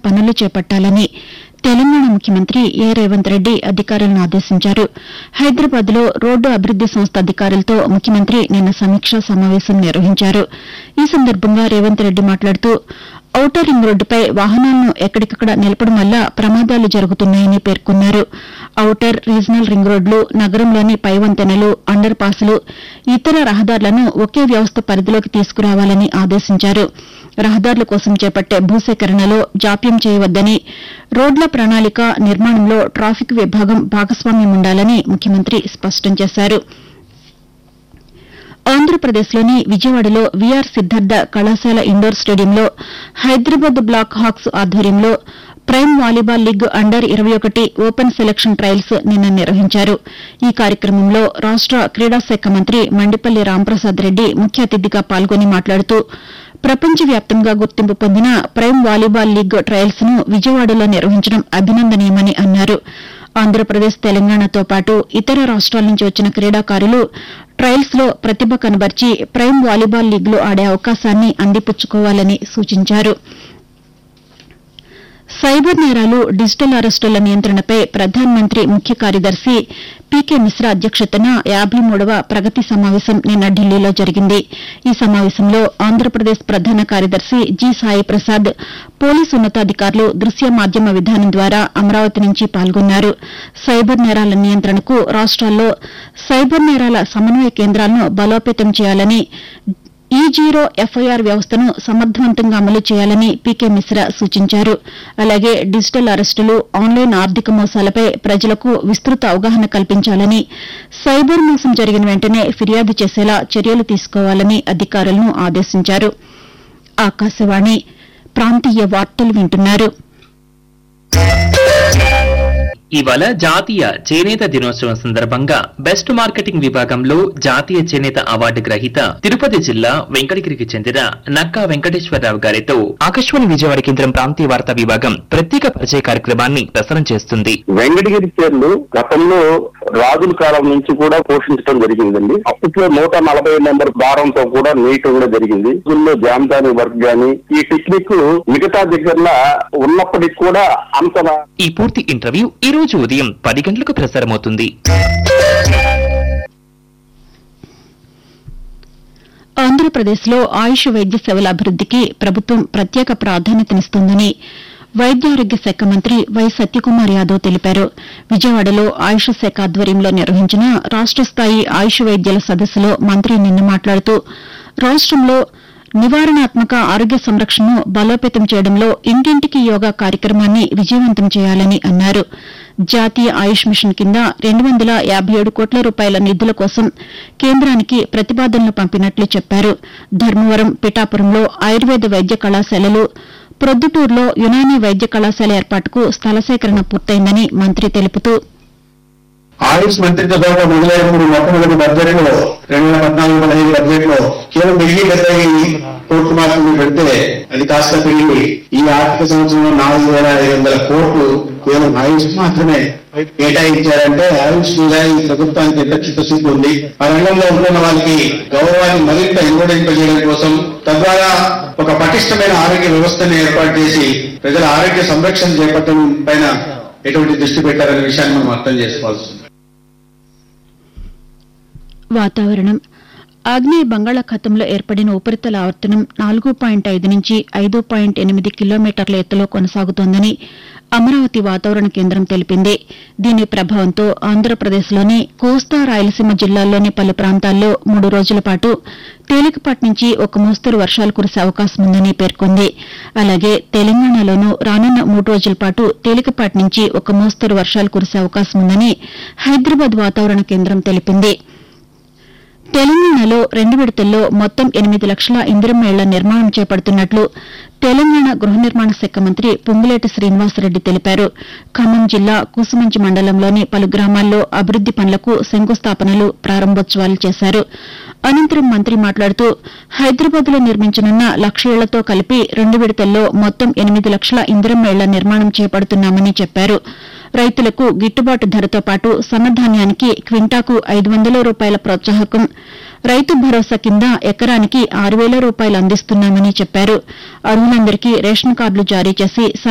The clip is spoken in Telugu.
పనులు చేపట్టాలని తెలంగాణ ముఖ్యమంత్రి ఏ రేవంత్ రెడ్డి అధికారులను ఆదేశించారు హైదరాబాద్ లో రోడ్డు అభివృద్ది సంస్థ అధికారులతో ముఖ్యమంత్రి నిన్న సమీక్షా సమావేశం నిర్వహించారు ఈ సందర్భంగా రేవంత్ రెడ్డి మాట్లాడుతూ ఔటర్ రింగ్ రోడ్డుపై వాహనాలను ఎక్కడికక్కడ నిలపడం వల్ల ప్రమాదాలు జరుగుతున్నాయని పేర్కొన్నారు ఔటర్ రీజనల్ రింగ్ రోడ్లు నగరంలోని పై వంతెనలు అండర్ పాస్లు ఇతర రహదారులను ఒకే వ్యవస్థ పరిధిలోకి తీసుకురావాలని ఆదేశించారు రహదారుల కోసం చేపట్టే భూసేకరణలో జాప్యం చేయవద్దని రోడ్ల ప్రణాళిక నిర్మాణంలో ట్రాఫిక్ విభాగం భాగస్వామ్యం ఉండాలని ముఖ్యమంత్రి స్పష్టం చేశారు ఆంధ్రప్రదేశ్లోని విజయవాడలో వీఆర్ సిద్ధార్థ కళాశాల ఇండోర్ స్టేడియంలో హైదరాబాద్ బ్లాక్ హాక్స్ ఆధ్వర్యంలో ప్రైమ్ వాలీబాల్ లీగ్ అండర్ ఇరవై ఒకటి ఓపెన్ సెలక్షన్ ట్రయల్స్ నిన్న నిర్వహించారు ఈ కార్యక్రమంలో రాష్ట క్రీడా శాఖ మంత్రి మండిపల్లి రాంప్రసాద్ రెడ్డి ముఖ్య అతిథిగా పాల్గొని మాట్లాడుతూ ప్రపంచవ్యాప్తంగా గుర్తింపు పొందిన ప్రైమ్ వాలీబాల్ లీగ్ ట్రయల్స్ ను విజయవాడలో నిర్వహించడం అభినందనీయమని అన్నారు ఆంధ్రప్రదేశ్ తెలంగాణతో పాటు ఇతర రాష్ట్రాల నుంచి వచ్చిన క్రీడాకారులు ట్రయల్స్ లో ప్రతిభ కనబర్చి ప్రైమ్ వాలీబాల్ లీగ్లో ఆడే అవకాశాన్ని అందిపుచ్చుకోవాలని సూచించారు సైబర్ నేరాలు డిజిటల్ అరెస్టుల నియంత్రణపై ప్రధానమంత్రి ముఖ్య కార్యదర్శి పీకే మిశ్రా అధ్యక్షతన యాబై మూడవ ప్రగతి సమావేశం నిన్న ఢిల్లీలో జరిగింది ఈ సమావేశంలో ఆంధ్రప్రదేశ్ ప్రధాన కార్యదర్శి జి సాయి ప్రసాద్ పోలీసు ఉన్నతాధికారులు దృశ్య మాధ్యమ విధానం ద్వారా అమరావతి నుంచి పాల్గొన్నారు సైబర్ నేరాల నియంత్రణకు రాష్ట్రాల్లో సైబర్ నేరాల సమన్వయ కేంద్రాలను బలోపేతం చేయాలని ఈ జీరో ఎఫ్ఐఆర్ వ్యవస్థను సమర్థవంతంగా అమలు చేయాలని పీకే మిశ్రా సూచించారు అలాగే డిజిటల్ అరెస్టులు ఆన్లైన్ ఆర్థిక మోసాలపై ప్రజలకు విస్తృత అవగాహన కల్పించాలని సైబర్ మోసం జరిగిన వెంటనే ఫిర్యాదు చేసేలా చర్యలు తీసుకోవాలని అధికారులను ఆదేశించారు ఆకాశవాణి ప్రాంతీయ వార్తలు వింటున్నారు ఇవాళ జాతీయ చేనేత దినోత్సవం సందర్భంగా బెస్ట్ మార్కెటింగ్ విభాగంలో జాతీయ చేనేత అవార్డు గ్రహీత తిరుపతి జిల్లా వెంకటగిరికి చెందిన నక్కా వెంకటేశ్వరరావు గారితో ఆకాశవాణి విజయవాడ కేంద్రం ప్రాంతీయ వార్తా విభాగం ప్రత్యేక పరిచయ కార్యక్రమాన్ని ప్రసారం చేస్తుంది వెంకటగిరి పేర్లు గతంలో రాజుల కాలం నుంచి కూడా పోషించడం జరిగిందండి అప్పట్లో నూట నలభై నెంబర్ దారంతో కూడా నీయటం కూడా జరిగింది ఇందులో జామదాని వర్క్ గాని ఈ టెక్నిక్ మిగతా దగ్గర ఉన్నప్పటికి కూడా అంత ఈ పూర్తి ఇంటర్వ్యూ ఈ రోజు ఉదయం పది గంటలకు ప్రసారమవుతుంది ఆంధ్రప్రదేశ్లో ఆయుష్ వైద్య సేవల అభివృద్దికి ప్రభుత్వం ప్రత్యేక ప్రాధాన్యతనిస్తోందని వైద్యారోగ్య శాఖ మంత్రి వై సత్యకుమార్ యాదవ్ తెలిపారు విజయవాడలో ఆయుష్ శాఖ ఆధ్వర్యంలో నిర్వహించిన రాష్ట స్థాయి ఆయుష్ వైద్యుల సదస్సులో మంత్రి నిన్న మాట్లాడుతూ రాష్టంలో నివారణాత్మక ఆరోగ్య సంరక్షణను బలోపేతం చేయడంలో ఇంటింటికి యోగా కార్యక్రమాన్ని విజయవంతం చేయాలని అన్నారు జాతీయ ఆయుష్ మిషన్ కింద రెండు వందల యాబై ఏడు కోట్ల రూపాయల నిధుల కోసం కేంద్రానికి ప్రతిపాదనలు పంపినట్లు చెప్పారు ధర్మవరం పిఠాపురంలో ఆయుర్వేద వైద్య కళాశాలలు ప్రొద్దుటూరులో యునానీ వైద్య కళాశాల ఏర్పాటుకు స్థల సేకరణ పూర్తయిందని మంత్రి తెలుపుతూ ఆయుష్ మంత్రిత్వ శాఖ మొదలైనప్పుడు మొట్టమొదటి బడ్జెట్ లో రెండు వేల పద్నాలుగు పదహైదు బడ్జెట్ లో కేవలం వెయ్యి డెబ్బై కోట్లు మాత్రమే పెడితే అది కాస్త పెరిగి ఈ ఆర్థిక సంవత్సరంలో నాలుగు వేల ఐదు వందల కోట్లు కేవలం ఆయుష్ మాత్రమే కేటాయించారంటే ఆయుష్ మీద ఈ ప్రభుత్వానికి ఎంత చిత్తశుద్ధి ఉంది ఆ రంగంలో ఉంటున్న వాళ్ళకి గౌరవాన్ని మరింత ఇన్వడింపజేయడం కోసం తద్వారా ఒక పటిష్టమైన ఆరోగ్య వ్యవస్థను ఏర్పాటు చేసి ప్రజల ఆరోగ్య సంరక్షణ చేపట్టడం పైన ఎటువంటి దృష్టి పెట్టారనే విషయాన్ని మనం అర్థం చేసుకోవాల్సి ఉంది వాతావరణం ఆగ్నేయ బంగాళాఖాతంలో ఏర్పడిన ఉపరితల ఆవర్తనం నాలుగు పాయింట్ ఐదు నుంచి ఐదు పాయింట్ ఎనిమిది కిలోమీటర్ల ఎత్తులో కొనసాగుతోందని అమరావతి వాతావరణ కేంద్రం తెలిపింది దీని ప్రభావంతో ఆంధ్రప్రదేశ్లోని కోస్తా రాయలసీమ జిల్లాల్లోని పలు ప్రాంతాల్లో మూడు రోజుల పాటు తేలికపాటి నుంచి ఒక మోస్తరు వర్షాలు కురిసే అవకాశం ఉందని పేర్కొంది అలాగే తెలంగాణలోనూ రానున్న మూడు రోజుల పాటు తేలికపాటి నుంచి ఒక మోస్తరు వర్షాలు కురిసే అవకాశం ఉందని హైదరాబాద్ వాతావరణ కేంద్రం తెలిపింది తెలంగాణలో రెండు విడతల్లో మొత్తం ఎనిమిది లక్షల ఇందిరమ్మ ఇళ్ల నిర్మాణం చేపడుతున్నట్లు తెలంగాణ గృహ నిర్మాణ శాఖ మంత్రి పొంగులేటి శ్రీనివాసరెడ్డి తెలిపారు ఖమ్మం జిల్లా కూసుమంచి మండలంలోని పలు గ్రామాల్లో అభివృద్ది పనులకు శంకుస్థాపనలు ప్రారంభోత్సవాలు చేశారు అనంతరం మంత్రి మాట్లాడుతూ హైదరాబాద్ లో నిర్మించనున్న లక్ష ఇళ్లతో కలిపి రెండు విడతల్లో మొత్తం ఎనిమిది లక్షల ఇందిరమ్మ ఇళ్ల నిర్మాణం చేపడుతున్నామని చెప్పారు రైతులకు గిట్టుబాటు ధరతో పాటు సన్నధాన్యానికి క్వింటాకు ఐదు వందల రూపాయల ప్రోత్సాహకం రైతు భరోసా కింద ఎకరానికి ఆరు వేల రూపాయలు అందిస్తున్నామని చెప్పారు అర్హులందరికీ రేషన్ కార్డులు జారీ చేసి